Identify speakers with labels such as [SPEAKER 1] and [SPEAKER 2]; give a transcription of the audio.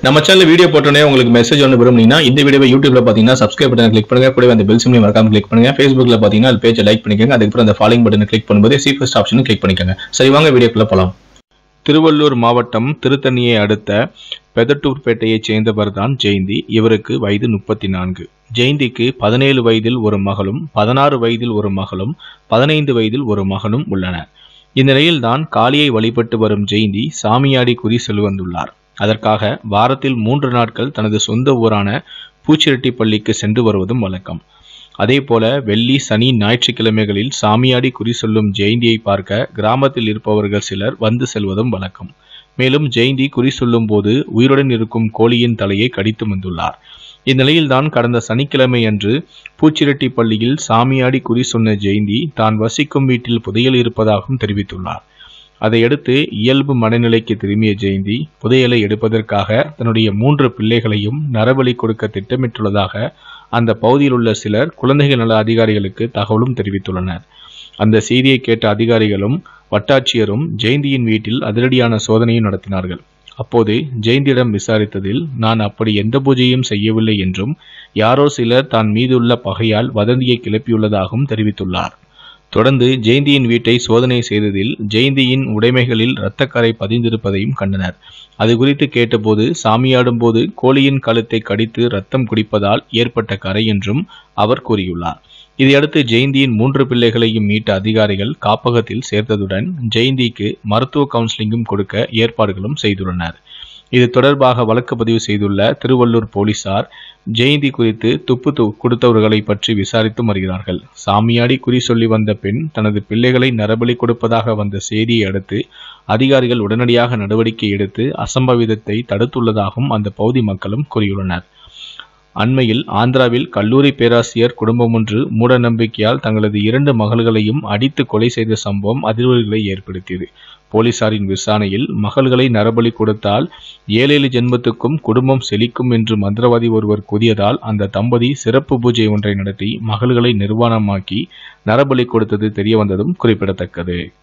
[SPEAKER 1] நம்ம channel video போட்டோன்னே உங்களுக்கு மெசேஜ் ஒன்று விரும்புனீங்கன்னா இந்த வீடியோவை யூடியூப்ல பார்த்தீங்கன்னா சப்ஸ்கிரைப் பட்டன் கிளிக் பண்ணுங்க கூடவே அந்த பெல் சிம்லையும் மறக்காம கிளிக் பண்ணுங்க ஃபேஸ்புக்ல பார்த்தீங்கன்னா அது பேஜை லைக் பண்ணிக்கோங்க அதுக்கப்புறம் அந்த ஃபாலோயிங் பட்டனை கிளிக் பண்ணும்போது சி ஃபர்ஸ்ட் ஆப்ஷனும் கிளிக் பண்ணிக்கோங்க சரி வாங்க வீடியோக்குள்ள போலாம் திருவள்ளூர் மாவட்டம் திருத்தணியை அடுத்த பெதட்டூர்பேட்டையைச் சேர்ந்தவர் தான் ஜெயந்தி இவருக்கு வயது முப்பத்தி நான்கு ஜெயந்திக்கு பதினேழு வயதில் ஒரு மகளும் பதினாறு வயதில் ஒரு மகளும் பதினைந்து வயதில் ஒரு மகனும் உள்ளனர் இந்நிலையில்தான் காளியை வழிபட்டு வரும் ஜெயந்தி சாமியாடி குறி செல்வந்துள்ளார் அதற்காக வாரத்தில் மூன்று நாட்கள் தனது சொந்த ஊரான பூச்சிரெட்டிப்பள்ளிக்கு சென்று வருவதும் வழக்கம் அதேபோல வெள்ளி சனி ஞாயிற்றுக்கிழமைகளில் சாமியாடி குறி சொல்லும் ஜெயந்தியை பார்க்க கிராமத்தில் இருப்பவர்கள் சிலர் வந்து செல்வதும் வழக்கம் மேலும் ஜெயந்தி குறி சொல்லும் போது உயிருடன் இருக்கும் கோழியின் தலையை கடித்து வந்துள்ளார் இந்நிலையில்தான் கடந்த சனிக்கிழமை அன்று பூச்சிரெட்டிப்பள்ளியில் சாமியாடி குறி சொன்ன ஜெயந்தி தான் வசிக்கும் வீட்டில் புதையல் இருப்பதாகவும் தெரிவித்துள்ளார் அதையடுத்து இயல்பு மனநிலைக்கு திரும்பிய ஜெயந்தி புதையலை எடுப்பதற்காக தன்னுடைய மூன்று பிள்ளைகளையும் நரபலி கொடுக்க திட்டமிட்டுள்ளதாக அந்த பகுதியில் உள்ள சிலர் குழந்தைகள் நல அதிகாரிகளுக்கு தகவலும் தெரிவித்துள்ளனர் அந்த செய்தியை கேட்ட அதிகாரிகளும் வட்டாட்சியரும் ஜெயந்தியின் வீட்டில் அதிரடியான சோதனையும் நடத்தினார்கள் அப்போது ஜெயந்தியிடம் விசாரித்ததில் நான் அப்படி எந்த பூஜையும் செய்யவில்லை என்றும் யாரோ சிலர் தான் மீதுள்ள பகையால் வதந்தியை கிளப்பியுள்ளதாகவும் தெரிவித்துள்ளார் தொடர்ந்து ஜெயந்தியின் வீட்டை சோதனை செய்ததில் ஜெயந்தியின் உடைமைகளில் இரத்தக்கரை பதிந்திருப்பதையும் கண்டனர் அது குறித்து கேட்டபோது சாமியாடும் போது கோழியின் கழுத்தை கடித்து ரத்தம் குடிப்பதால் ஏற்பட்ட கரை என்றும் அவர் கூறியுள்ளார் இதையடுத்து ஜெயந்தியின் மூன்று பிள்ளைகளையும் மீட்ட அதிகாரிகள் காப்பகத்தில் சேர்த்ததுடன் ஜெயந்திக்கு மருத்துவ கவுன்சிலிங்கும் கொடுக்க ஏற்பாடுகளும் செய்துள்ளனர் இது தொடர்பாக வழக்கு பதிவு செய்துள்ள திருவள்ளூர் போலீசார் ஜெயந்தி குறித்து துப்பு து கொடுத்தவர்களை பற்றி விசாரித்து வருகிறார்கள் சாமியாடி குறி சொல்லி வந்த பெண் தனது பிள்ளைகளை நரபலி கொடுப்பதாக வந்த செய்தியை அடுத்து அதிகாரிகள் உடனடியாக நடவடிக்கை எடுத்து அசம்பவிதத்தை தடுத்துள்ளதாகவும் அந்த பகுதி மக்களும் கூறியுள்ளனர் அண்மையில் ஆந்திராவில் கல்லூரி பேராசிரியர் குடும்பம் ஒன்று மூட நம்பிக்கையால் தங்களது இரண்டு மகள்களையும் அடித்து கொலை செய்த சம்பவம் அதிர்வுகளை ஏற்படுத்தியது போலீசாரின் விசாரணையில் மகள்களை நரபலி கொடுத்தால் ஏழேழு ஜென்மத்துக்கும் குடும்பம் செழிக்கும் என்று மந்திரவாதி ஒருவர் கூறியதால் அந்த தம்பதி சிறப்பு பூஜை ஒன்றை நடத்தி மகள்களை நிர்வாணமாக்கி நரபலி கொடுத்தது தெரியவந்ததும் குறிப்பிடத்தக்கது